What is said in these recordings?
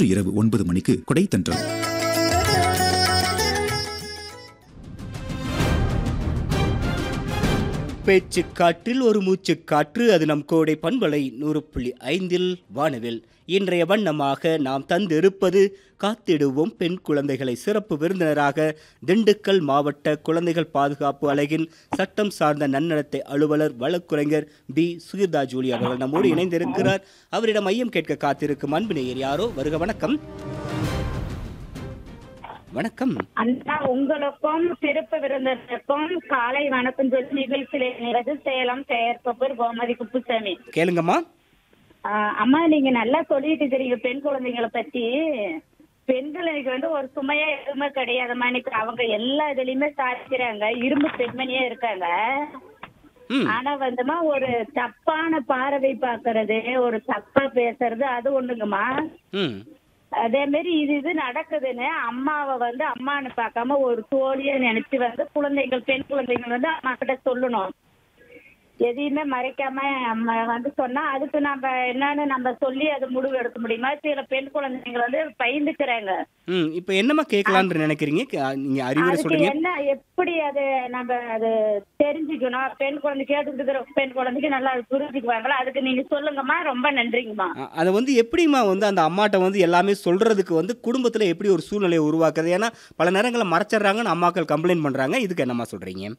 இன்று இரவு ஒன்பது மணிக்கு கொடைத்தன்றல் பேச்சு காற்றில் ஒரு மூச்சு காற்று அது நம் கோடை பண்பலை நூறு புள்ளி ஐந்தில் வானவில் இன்றைய வண்ணமாக நாம் தந்திருப்பது காத்திடுவோம் பெண் குழந்தைகளை சிறப்பு விருந்தினராக திண்டுக்கல் மாவட்ட குழந்தைகள் பாதுகாப்பு அலகின் சட்டம் சார்ந்த நன்னடத்தை அலுவலர் வழக்குரைஞர் பி சுகிர்தா ஜூலி அவர்கள் நம்மோடு இணைந்திருக்கிறார் அவரிடம் மையம் கேட்க காத்திருக்கும் அன்பு நேயர் யாரோ வருக வணக்கம் வணக்கம் அண்ணா உங்களுக்கும் சிறப்பு விருந்தினருக்கும் காலை வணக்கம் சொல்லி நிகழ்ச்சியில நிறைவு சேலம் செயற்பப்பர் கோமதி குப்புசாமி கேளுங்கம்மா ஆஹ் அம்மா நீங்க நல்லா சொல்லிட்டு இருக்கீங்க பெண் குழந்தைங்களை பத்தி பெண்களுக்கு வந்து ஒரு சுமையா எதுவுமே கிடையாதும்மா இன்னைக்கு அவங்க எல்லா இதுலயுமே சாதிக்கிறாங்க இரும்பு பெண்மணியா இருக்காங்க ம் ஆனா வந்துமா ஒரு தப்பான பார்வை பாக்குறது ஒரு தப்பா பேசுறது அது ஒண்ணுங்கம்மா ம் அதே மாதிரி இது இது நடக்குதுன்னு அம்மாவை வந்து அம்மான்னு பார்க்காம ஒரு தோழியை நினைச்சு வந்து குழந்தைகள் பெண் குழந்தைகள் வந்து அம்மா கிட்ட சொல்லணும் எதையுமே மறைக்காம நம்ம வந்து சொன்னா அதுக்கு நம்ம என்னன்னு நம்ம சொல்லி அது முடிவு எடுக்க முடியுமா சில பெண் குழந்தைகள் வந்து பயந்துக்கிறாங்க ம் இப்போ என்னம்மா கேட்கலான்னு நினைக்கிறீங்க க- நீங்க அறிவுரை அதுக்கு சொல்றீங்க என்ன எப்படி அது நம்ம அது தெரிஞ்சுக்கணும் பெண் குழந்தை கேட்டுக்கிட்டு இருக்கிற பெண் குழந்தைக்கு நல்லா அது புரிஞ்சுக்குவாங்களா அதுக்கு நீங்க சொல்லுங்கம்மா ரொம்ப நன்றிங்கம்மா அ- அதை வந்து எப்படிம்மா வந்து அந்த அம்மாட்ட வந்து எல்லாமே சொல்றதுக்கு வந்து குடும்பத்துல எப்படி ஒரு சூழ்நிலையை உருவாக்குறது ஏன்னா பல நேரங்களில் மறைச்சிடுறாங்கன்னு அம்மாக்கள் கம்ப்ளைண்ட் பண்றாங்க இதுக்கு என்னம்மா சொல்றீங்க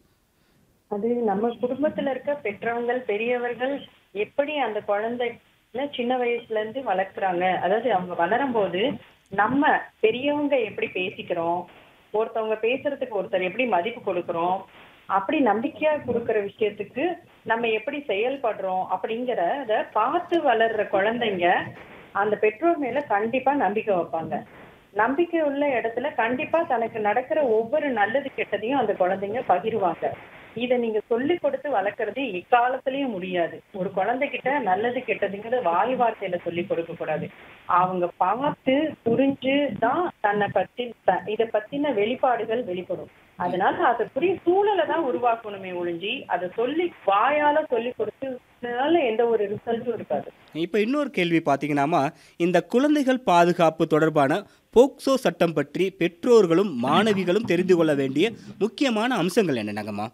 அது நம்ம குடும்பத்துல இருக்க பெற்றவங்கள் பெரியவர்கள் எப்படி அந்த குழந்தைல சின்ன வயசுல இருந்து வளர்க்குறாங்க அதாவது அவங்க வளரும் போது நம்ம பெரியவங்க எப்படி பேசிக்கிறோம் ஒருத்தவங்க பேசுறதுக்கு ஒருத்தர் எப்படி மதிப்பு கொடுக்கறோம் அப்படி நம்பிக்கையா கொடுக்கற விஷயத்துக்கு நம்ம எப்படி செயல்படுறோம் அப்படிங்கறத பார்த்து வளர்ற குழந்தைங்க அந்த பெற்றோர் மேல கண்டிப்பா நம்பிக்கை வைப்பாங்க நம்பிக்கை உள்ள இடத்துல கண்டிப்பா தனக்கு நடக்கிற ஒவ்வொரு நல்லது கெட்டதையும் அந்த குழந்தைங்க பகிருவாங்க இத நீங்க சொல்லி கொடுத்து வளர்க்கறது எக்காலத்திலயும் முடியாது ஒரு குழந்தைகிட்ட நல்லது கெட்டதுங்கிறது வாய் வார்த்தையில சொல்லி கொடுக்க கூடாது அவங்க பார்த்து புரிஞ்சு தான் தன்னை பத்தி த- இத பத்தின வெளிப்பாடுகள் வெளிப்படும் அதனால அதற்குரிய சூழலை தான் உருவாக்கணுமே ஒழிஞ்சி அதை சொல்லி வாயால சொல்லி கொடுத்ததுனால எந்த ஒரு ரிசல்ட்டும் இருக்காது இப்போ இன்னொரு கேள்வி பார்த்தீங்கன்னாமா இந்த குழந்தைகள் பாதுகாப்பு தொடர்பான போக்சோ சட்டம் பற்றி பெற்றோர்களும் மாணவிகளும் தெரிந்து கொள்ள வேண்டிய முக்கியமான அம்சங்கள் என்னென்னங்கம்மா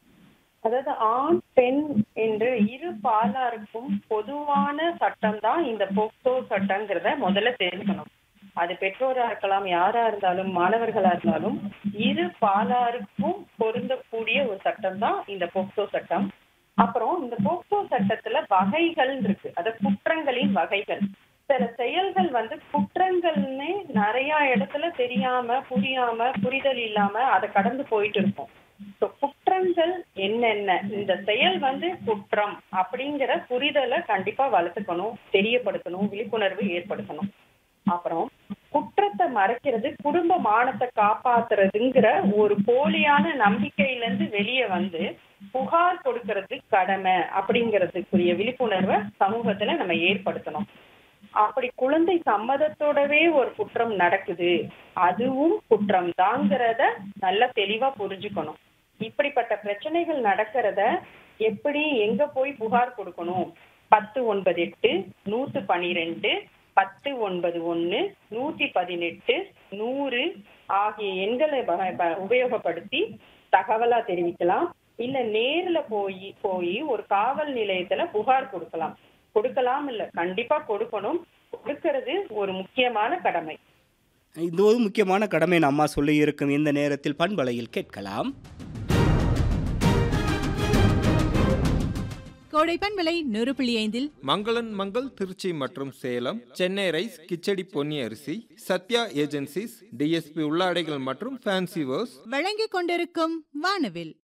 அதாவது ஆண் பெண் என்று இரு பாலாருக்கும் பொதுவான சட்டம் தான் இந்த போக்சோ சட்டங்கிறத முதல்ல தெரிஞ்சுக்கணும் அது பெற்றோரா இருக்கலாம் யாரா இருந்தாலும் மாணவர்களா இருந்தாலும் இரு பாலாருக்கும் பொருந்தக்கூடிய ஒரு சட்டம் தான் இந்த போக்சோ சட்டம் அப்புறம் இந்த போக்சோ சட்டத்துல வகைகள் இருக்கு அது குற்றங்களின் வகைகள் சில செயல்கள் வந்து குற்றங்கள்னே நிறைய இடத்துல தெரியாம புரியாம புரிதல் இல்லாம அதை கடந்து போயிட்டு இருக்கும் So, குற்றங்கள் என்னென்ன இந்த செயல் வந்து குற்றம் அப்படிங்கிற புரிதலை கண்டிப்பா வளர்த்துக்கணும் தெரியப்படுத்தணும் விழிப்புணர்வு ஏற்படுத்தணும் அப்புறம் குற்றத்தை மறைக்கிறது குடும்ப மானத்தை காப்பாத்துறதுங்கிற ஒரு போலியான நம்பிக்கையில இருந்து வெளியே வந்து புகார் கொடுக்கறது கடமை அப்படிங்கிறதுக்குரிய விழிப்புணர்வை சமூகத்துல நம்ம ஏற்படுத்தணும் அப்படி குழந்தை சம்மதத்தோடவே ஒரு குற்றம் நடக்குது அதுவும் குற்றம் தாங்கிறத நல்லா தெளிவா புரிஞ்சுக்கணும் இப்படிப்பட்ட பிரச்சனைகள் நடக்கிறத எப்படி எங்க போய் புகார் கொடுக்கணும் பத்து ஒன்பது எட்டு நூத்து பனிரெண்டு பத்து ஒன்பது ஒன்னு நூத்தி பதினெட்டு நூறு ஆகிய எண்களை ப- ப- உபயோகப்படுத்தி தகவலா தெரிவிக்கலாம் இல்ல நேர்ல போய் போய் ஒரு காவல் நிலையத்துல புகார் கொடுக்கலாம் கொடுக்கலாம் இல்ல கண்டிப்பா கொடுக்கணும் கொடுக்கிறது ஒரு முக்கியமான கடமை இது ஒரு முக்கியமான கடமை அம்மா சொல்லி இருக்கும் இந்த நேரத்தில் பண்பலையில் கேட்கலாம் கோடைப்பன் விலை நூறு புள்ளி ஐந்தில் மங்களன் மங்கள் திருச்சி மற்றும் சேலம் சென்னை ரைஸ் கிச்சடி பொன்னி அரிசி சத்யா ஏஜென்சிஸ் டிஎஸ்பி உள்ளாடைகள் மற்றும் ஃபேன்சி வேர்ஸ் வழங்கிக் கொண்டிருக்கும் வானவில்